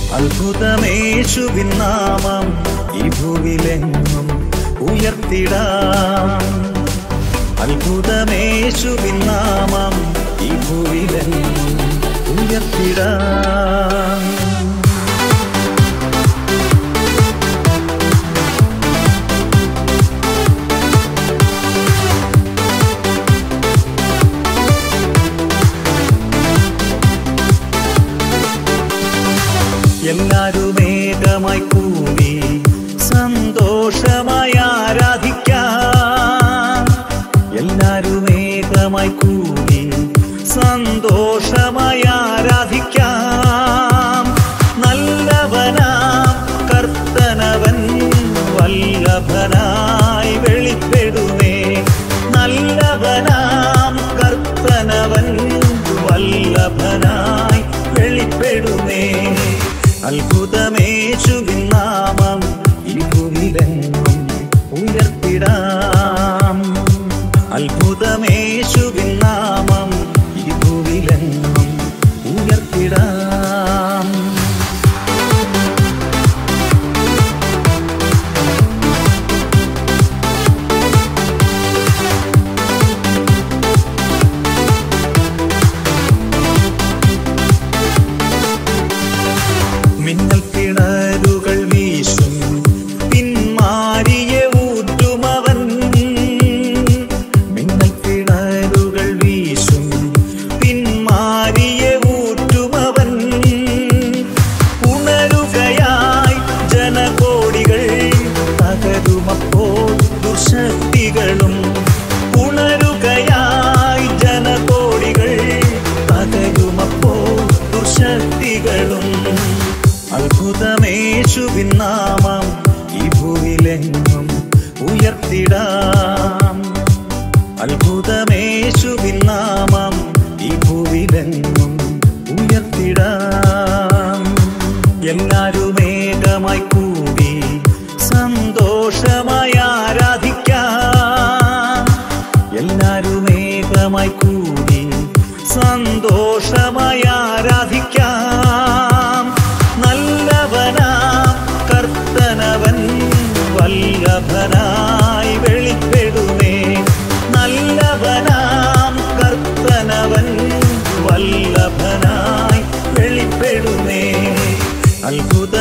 അത്ഭുതമേശുവിൻ നാമം ഈ ഭൂവിലെങ്ങും ഉയർത്തിടാം അത്ഭുതമേശുവിൻ നാമം ഈ ഭൂവിലെങ്ങും ഉയർത്തിടാം എല്ലാരും ഏകമായി കൂടി സന്തോഷമായി ആരാധിക്കാം എല്ലാരും ഏകമായി കൂടി സന്തോഷമായി ആരാധിക്കാം നല്ലവനാം കർത്തനവൻ വല്ലഭനായി വെളിപ്പെടുമേ നല്ലവനാം കർത്തനവൻ വല്ലഭനായി വെളിപ്പെടുമേ അത്ഭുതമേശുവിൻ നാമം ഈ ഭൂവിലെങ്ങും ഉയർത്തിടാം അത്ഭുതമേശുവിൻ നാമം ഈ ഭൂവിലെങ്ങും ഉയർത്തിടാം മിന്നൽ കിണറുകൾ വീശും പിന്മാരിയെ ഊറ്റുമവൻ മിന്നൽ കിണറുകൾ വീശും പിന്മാരിയെ ഊറ്റുമവൻ ഉണരുകയായി ജനകോടികൾ തകരുമപ്പോൾ ദുശക്തികളും ഉണരുകയായി ജനകോടികൾ തകരുമപ്പോൾ ദുശക്തികളും അത്ഭുതമേശുവിൻ നാമം ഈ ഭൂവിലെങ്ങും ഉയർത്തിടാം അത്ഭുതമേശുവിൻ നാമം ഈ ഭൂവിലെങ്ങും ഉയർത്തിടാം എല്ലാരും ഏകമായി കൂടി സന്തോഷമായി ആരാധിക്കാം എല്ലാരും ഏകമായി കൂടി സന്തോഷമായി ആരാധിക്കാം നല്ലവനാം കർത്തനവൻ വല്ലഭനായി വെളിപ്പെടുമേ നല്ലവനാം കർത്തനവൻ വല്ലഭനായി വെളിപ്പെടുമേ അത്ഭുത